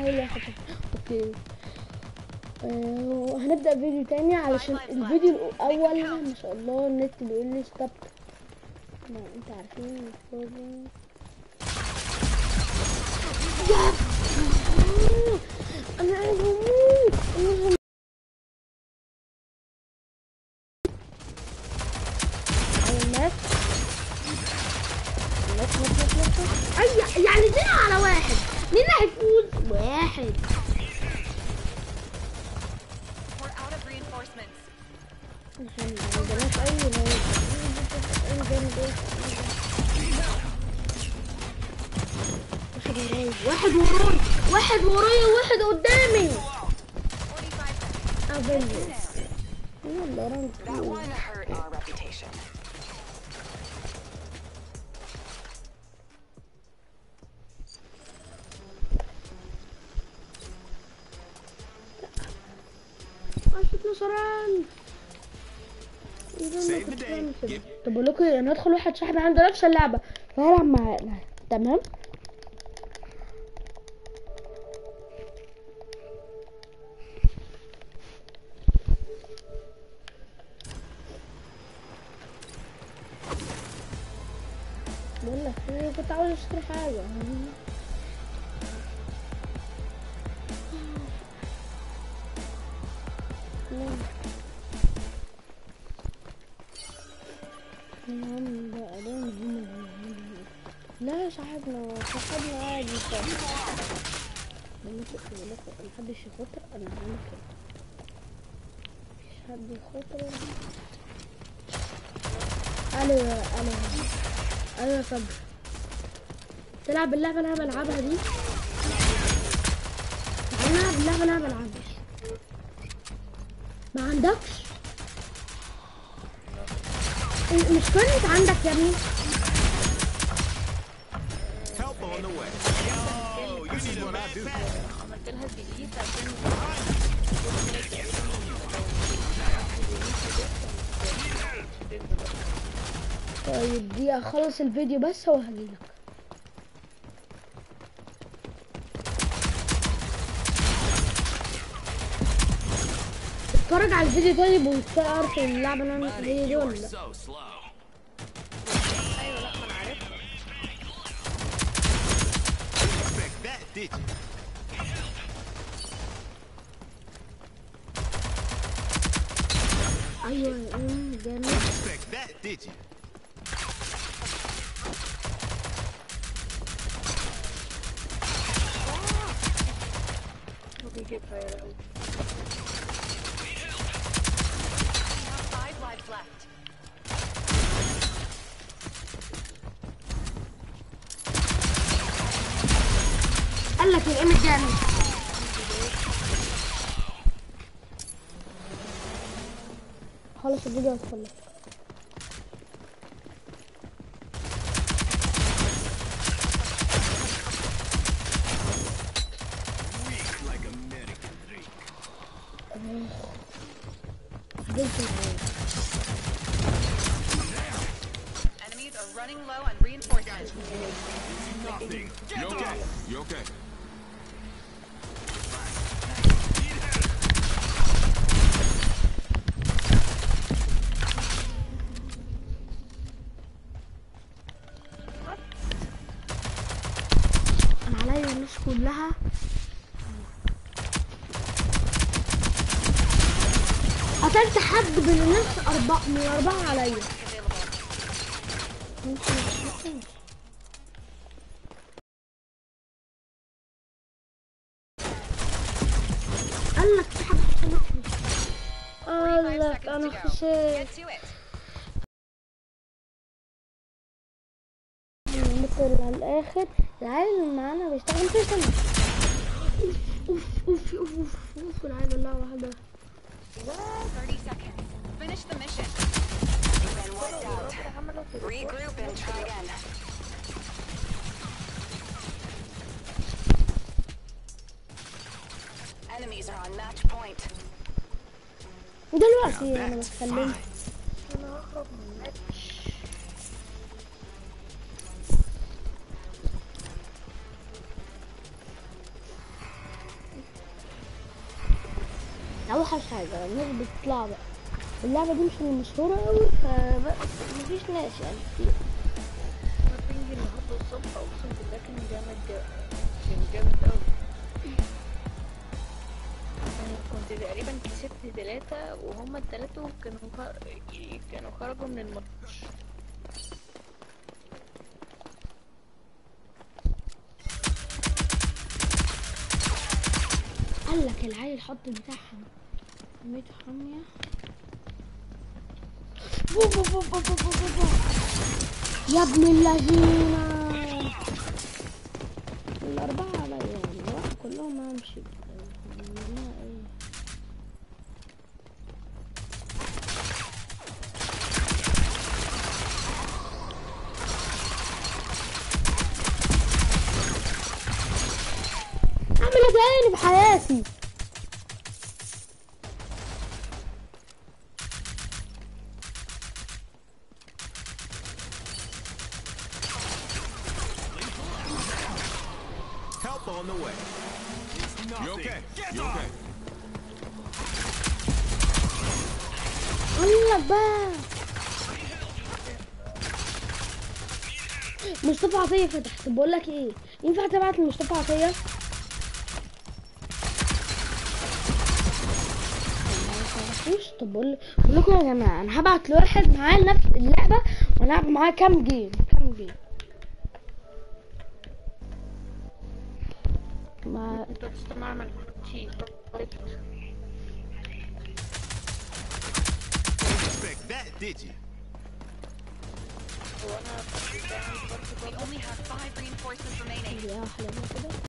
هي اللي هتشوف اوكي آه هنبدأ فيديو تاني علشان الفيديو الأول ما شاء الله النت بيقول لي ستوب ما انت عارفين المفروض يا انا عايز اموت أنا على الناس الناس ناس ناس ناس ناس. اي يعني اتنين على واحد مين اللي هيفوز واحد We're out of reinforcements. عشان ما عندناش اي نوع انا جامد ايه واحد وراي واحد وراي واحد وراي واحد قدامي 45 seconds. افنجرز يلا راند That one hurt our reputation. عشرة نصران Save the day. Give طب اقول لكم إيه، انا ادخل واحد صاحبي عنده نفس اللعبه فهلعب معاه تمام بقول لك ايه كنت عاوز اشتري حاجه نعم بقى ده مهم لا صاحبنا صاحبنا عادي بقول لك بقول لك محدش يخاطر انا هعمل كده مفيش حد يخاطر الو يا الو ايوه يا صبري تلعب اللعبه اللي انا بلعبها دي بلعب اللعبه اللي انا بلعبها ما عندكش مش كنت عندك يا ابني help on the way. Yo, you need a map, dude. عملت لها ديليت عشان طيب دي اخلص الفيديو بس وهجيلك اتفرج على الفيديو طيب وتعرف اللعبة اللي انا هي دي ولا لا So slow. ايوه لا ما انا عارفها Expect that, did you? ايوه أمم، جامد Expect that, did you? Five lives left. قال لك الايم جامد خلص الفيديو وادخل لك Weak like American drink. فضلت معايا. Enemies are running low on reinforcements. Nothing. You okay? You okay? انا عليا الناس كلها قتلت حد من الناس أربعة من الأربعة عليا قال لك في حد حصلت قال لك أنا خسرت Get to it. مثل على الآخر العيل اللي معانا بيشتغل في سنة أوف أوف أوف أوف أوف العيل الله واحدة 30 seconds. Finish the mission. Been wiped out. Regroup and try again. Enemies are on match point. دلوقتي أنا That's بتكلم fine. اوحش حاجة الناس بتطلع بقى اللعبة دي مش المشهورة اوي فبقى مفيش ناس يعني كتير البنج النهارده الصبح اقسم بالله كان جامد جا- كان جامد قوي يعني كنت تقريبا كسبت تلاتة وهما التلاتة كانوا خ... كانوا خرجوا من الماتش قال لك العيل حط بتاعها 100 حمية بو بو بو بو بو بو بو بو. يا ابن اللذينة الأربعة عليا يعني راح كلهم همشي منها ايه اعمل ايه تاني بحياتي Help on the way. You okay? You okay? قال لك بقى مصطفى عطية فتحت بقول لك ايه ينفع تبعت لمصطفى عطية مش طب بقول بقول لكم يا جماعة انا هبعت لواحد معاه نفس اللعبة ونلعب معاه كام جيم كام جيم ما انت تستمع من شيء Expect that, did you? وانا كنت بعمل برضه We only have five reinforcements remaining. يا احلى من كده